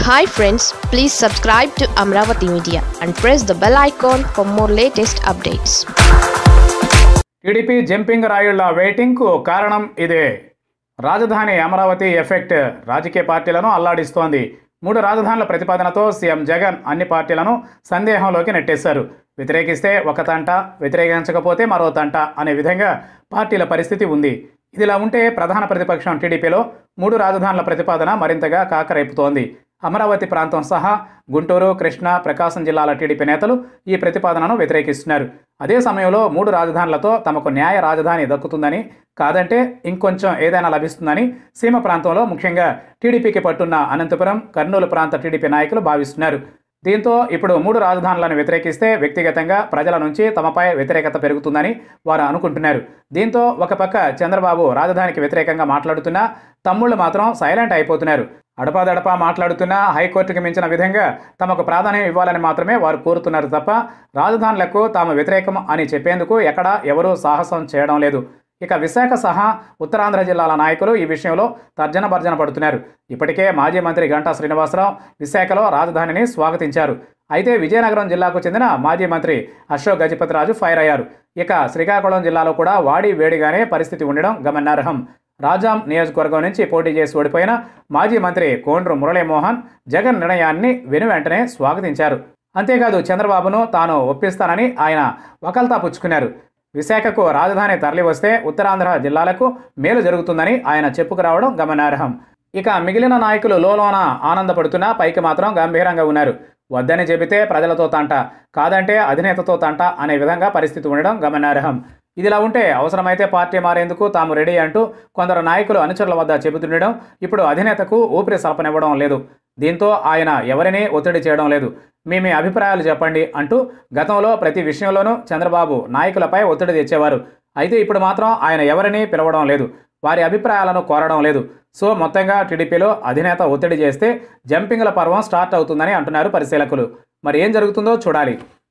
hi friends please subscribe to Amaravati media and press the bell icon for more latest updates TDP jumping రాయుళ్ల వెయిటింగ్కు కారణం ఇదే రాజధాని Amaravati effect రాజకీయ పార్టీలను అల్లాడిస్తోంది మూడు రాజధానుల ప్రతిపాదనతో సీఎం జగన్ అన్ని పార్టీలను సందేహంలోకి నెట్టేశారు వ్యతిరేకిస్తే ఒక తంట వ్యతిరేకించకపోతే మరో తంట అనే విధంగా పార్టీల పరిస్థితి ఉంది ఇదిలా ఉంటే ప్రధాన ప్రతిపక్షం టీడీపీలో మూడు రాజధానుల ప్రతిపాదన మరింతగా కాకరేపుతోంది అమరావతి ప్రాంతం సహా గుంటూరు కృష్ణా ప్రకాశం జిల్లాల టీడీపీ నేతలు ఈ ప్రతిపాదనను వ్యతిరేకిస్తున్నారు అదే సమయంలో మూడు రాజధానులతో తమకు న్యాయ రాజధాని దక్కుతుందని కాదంటే ఇంకొంచెం ఏదైనా లభిస్తుందని సీమ ప్రాంతంలో ముఖ్యంగా టీడీపీకి పట్టున్న అనంతపురం కర్నూలు ప్రాంత టీడీపీ నాయకులు భావిస్తున్నారు దీంతో ఇప్పుడు మూడు రాజధానులను వ్యతిరేకిస్తే వ్యక్తిగతంగా ప్రజల నుంచి తమపై వ్యతిరేకత పెరుగుతుందని వారు అనుకుంటున్నారు దీంతో ఒక పక్క చంద్రబాబు రాజధానికి వ్యతిరేకంగా మాట్లాడుతున్నా తమ్ముళ్ళు మాత్రం సైలెంట్ అయిపోతున్నారు అడపాదడపా మాట్లాడుతున్నా హైకోర్టుకి మించిన విధంగా తమకు ప్రాధాన్యం ఇవ్వాలని మాత్రమే వారు కోరుతున్నారు తప్ప రాజధానులకు తాము వ్యతిరేకం అని చెప్పేందుకు ఎక్కడా ఎవరూ సాహసం చేయడం లేదు ఇక విశాఖ సహా ఉత్తరాంధ్ర జిల్లాల నాయకులు ఈ విషయంలో తర్జన భర్జన పడుతున్నారు ఇప్పటికే మాజీ మంత్రి గంటా శ్రీనివాసరావు విశాఖలో రాజధానిని స్వాగతించారు అయితే విజయనగరం జిల్లాకు చెందిన మాజీ మంత్రి అశోక్ గజపతిరాజు ఫైర్ అయ్యారు ఇక శ్రీకాకుళం జిల్లాలో కూడా వాడి వేడిగానే పరిస్థితి ఉండడం గమనార్హం రాజాం నియోజకవర్గం నుంచి పోటీ చేసి ఓడిపోయిన మాజీ మంత్రి కోండ్రు మురళీమోహన్ జగన్ నిర్ణయాన్ని వెను వెంటనే స్వాగతించారు అంతేకాదు చంద్రబాబును తాను ఒప్పిస్తానని ఆయన వకల్తా పుచ్చుకున్నారు విశాఖకు రాజధాని తరలి వస్తే ఉత్తరాంధ్ర జిల్లాలకు మేలు జరుగుతుందని ఆయన చెప్పుకురావడం గమనార్హం ఇక మిగిలిన నాయకులు లోలోన ఆనందపడుతున్నా పైకి మాత్రం గంభీరంగా ఉన్నారు వద్దని చెబితే ప్రజలతో తంట కాదంటే అధినేతతో తంట అనే విధంగా పరిస్థితి ఉండడం గమనార్హం ఇదిలా ఉంటే అవసరమైతే పార్టీ మారేందుకు తాము రెడీ అంటూ కొందరు నాయకులు అనుచరుల వద్ద చెబుతుండడం ఇప్పుడు అధినేతకు ఊపిరి సలపనివ్వడం లేదు దీంతో ఆయన ఎవరినీ ఒత్తిడి చేయడం లేదు మీ మీ అభిప్రాయాలు చెప్పండి అంటూ గతంలో ప్రతి విషయంలోనూ చంద్రబాబు నాయకులపై ఒత్తిడి తెచ్చేవారు అయితే ఇప్పుడు మాత్రం ఆయన ఎవరినీ పిలవడం లేదు వారి అభిప్రాయాలను కోరడం లేదు సో మొత్తంగా టీడీపీలో అధినేత ఒత్తిడి చేస్తే జంపింగ్ల పర్వం స్టార్ట్ అవుతుందని అంటున్నారు పరిశీలకులు మరి ఏం జరుగుతుందో చూడాలి